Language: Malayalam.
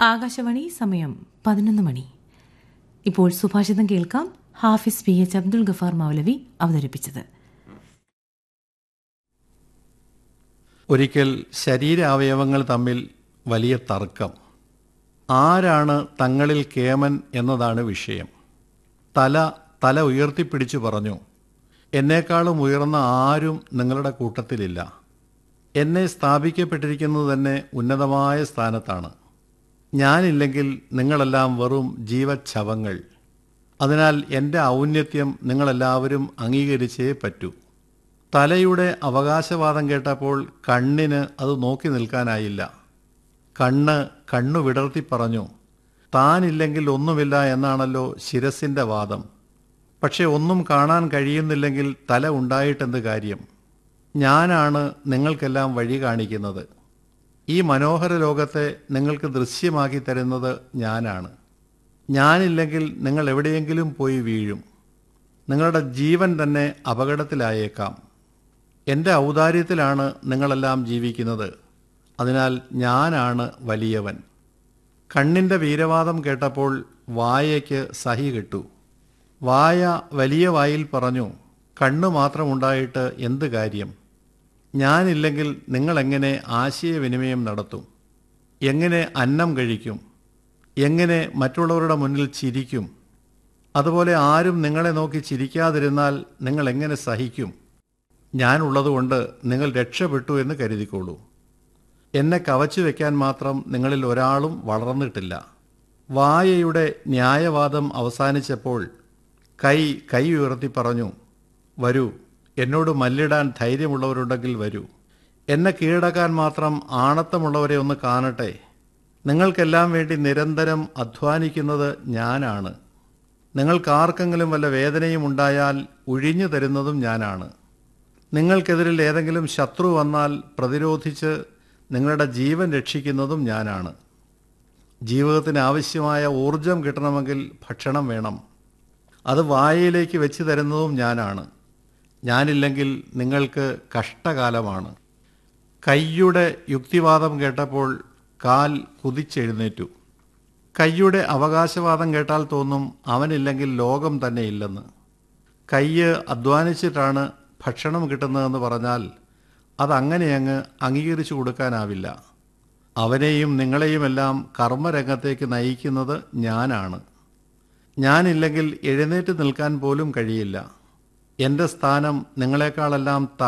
ആകാശവാണി സമയം പതിനൊന്ന് മണി ഇപ്പോൾ സുഭാഷിതം കേൾക്കാം ഹാഫിസ് പി എച്ച് അബ്ദുൽ ഗഫാർ മൗലവി അവതരിപ്പിച്ചത് ഒരിക്കൽ ശരീരാവയവങ്ങൾ തമ്മിൽ വലിയ തർക്കം ആരാണ് തങ്ങളിൽ കേമൻ എന്നതാണ് വിഷയം തല തല ഉയർത്തിപ്പിടിച്ചു പറഞ്ഞു എന്നേക്കാളും ഉയർന്ന ആരും നിങ്ങളുടെ കൂട്ടത്തിലില്ല എന്നെ സ്ഥാപിക്കപ്പെട്ടിരിക്കുന്നത് തന്നെ ഉന്നതമായ സ്ഥാനത്താണ് ഞാനില്ലെങ്കിൽ നിങ്ങളെല്ലാം വെറും ജീവച്ഛവങ്ങൾ അതിനാൽ എൻ്റെ ഔന്നത്യം നിങ്ങളെല്ലാവരും അംഗീകരിച്ചേ പറ്റൂ തലയുടെ അവകാശവാദം കേട്ടപ്പോൾ കണ്ണിന് അത് നോക്കി നിൽക്കാനായില്ല കണ്ണ് കണ്ണു വിടർത്തി പറഞ്ഞു താനില്ലെങ്കിൽ ഒന്നുമില്ല എന്നാണല്ലോ ശിരസിൻ്റെ വാദം പക്ഷെ ഒന്നും കാണാൻ കഴിയുന്നില്ലെങ്കിൽ തല ഉണ്ടായിട്ടെന്ത് കാര്യം ഞാനാണ് നിങ്ങൾക്കെല്ലാം വഴി കാണിക്കുന്നത് ഈ മനോഹര ലോകത്തെ നിങ്ങൾക്ക് ദൃശ്യമാക്കി തരുന്നത് ഞാനാണ് ഞാനില്ലെങ്കിൽ നിങ്ങൾ എവിടെയെങ്കിലും പോയി വീഴും നിങ്ങളുടെ ജീവൻ തന്നെ അപകടത്തിലായേക്കാം എൻ്റെ ഔദാര്യത്തിലാണ് നിങ്ങളെല്ലാം ജീവിക്കുന്നത് അതിനാൽ ഞാനാണ് വലിയവൻ കണ്ണിൻ്റെ വീരവാദം കേട്ടപ്പോൾ വായയ്ക്ക് സഹി കിട്ടു വായ വലിയ വായിൽ പറഞ്ഞു കണ്ണു മാത്രമുണ്ടായിട്ട് എന്ത് കാര്യം ഞാനില്ലെങ്കിൽ നിങ്ങളെങ്ങനെ ആശയവിനിമയം നടത്തും എങ്ങനെ അന്നം കഴിക്കും എങ്ങനെ മറ്റുള്ളവരുടെ മുന്നിൽ ചിരിക്കും അതുപോലെ ആരും നിങ്ങളെ നോക്കി ചിരിക്കാതിരുന്നാൽ നിങ്ങൾ എങ്ങനെ സഹിക്കും ഞാനുള്ളതുകൊണ്ട് നിങ്ങൾ രക്ഷപ്പെട്ടു എന്ന് കരുതിക്കോളൂ എന്നെ കവച്ചു വെക്കാൻ മാത്രം നിങ്ങളിൽ ഒരാളും വളർന്നിട്ടില്ല വായയുടെ ന്യായവാദം അവസാനിച്ചപ്പോൾ കൈ കൈ ഉയർത്തി പറഞ്ഞു വരൂ എന്നോട് മല്ലിടാൻ ധൈര്യമുള്ളവരുണ്ടെങ്കിൽ വരൂ എന്നെ കീഴടക്കാൻ മാത്രം ആണത്തമുള്ളവരെ ഒന്ന് കാണട്ടെ നിങ്ങൾക്കെല്ലാം വേണ്ടി നിരന്തരം അധ്വാനിക്കുന്നത് ഞാനാണ് നിങ്ങൾക്കാർക്കെങ്കിലും വല്ല വേദനയും ഉണ്ടായാൽ ഒഴിഞ്ഞു തരുന്നതും ഞാനാണ് നിങ്ങൾക്കെതിരിൽ ഏതെങ്കിലും ശത്രു വന്നാൽ പ്രതിരോധിച്ച് നിങ്ങളുടെ ജീവൻ രക്ഷിക്കുന്നതും ഞാനാണ് ജീവിതത്തിന് ആവശ്യമായ ഊർജം കിട്ടണമെങ്കിൽ ഭക്ഷണം വേണം അത് വായയിലേക്ക് വെച്ച് തരുന്നതും ഞാനാണ് ഞാനില്ലെങ്കിൽ നിങ്ങൾക്ക് കഷ്ടകാലമാണ് കയ്യുടെ യുക്തിവാദം കേട്ടപ്പോൾ കാൽ കുതിച്ചെഴുന്നേറ്റു കയ്യുടെ അവകാശവാദം കേട്ടാൽ തോന്നും അവനില്ലെങ്കിൽ ലോകം തന്നെ ഇല്ലെന്ന് കയ്യ് അധ്വാനിച്ചിട്ടാണ് ഭക്ഷണം കിട്ടുന്നതെന്ന് പറഞ്ഞാൽ അതങ്ങനെ അങ്ങ് അംഗീകരിച്ചു കൊടുക്കാനാവില്ല അവനെയും നിങ്ങളെയുമെല്ലാം കർമ്മരംഗത്തേക്ക് നയിക്കുന്നത് ഞാനാണ് ഞാനില്ലെങ്കിൽ എഴുന്നേറ്റ് നിൽക്കാൻ പോലും കഴിയില്ല എൻ്റെ സ്ഥാനം നിങ്ങളെക്കാളെല്ലാം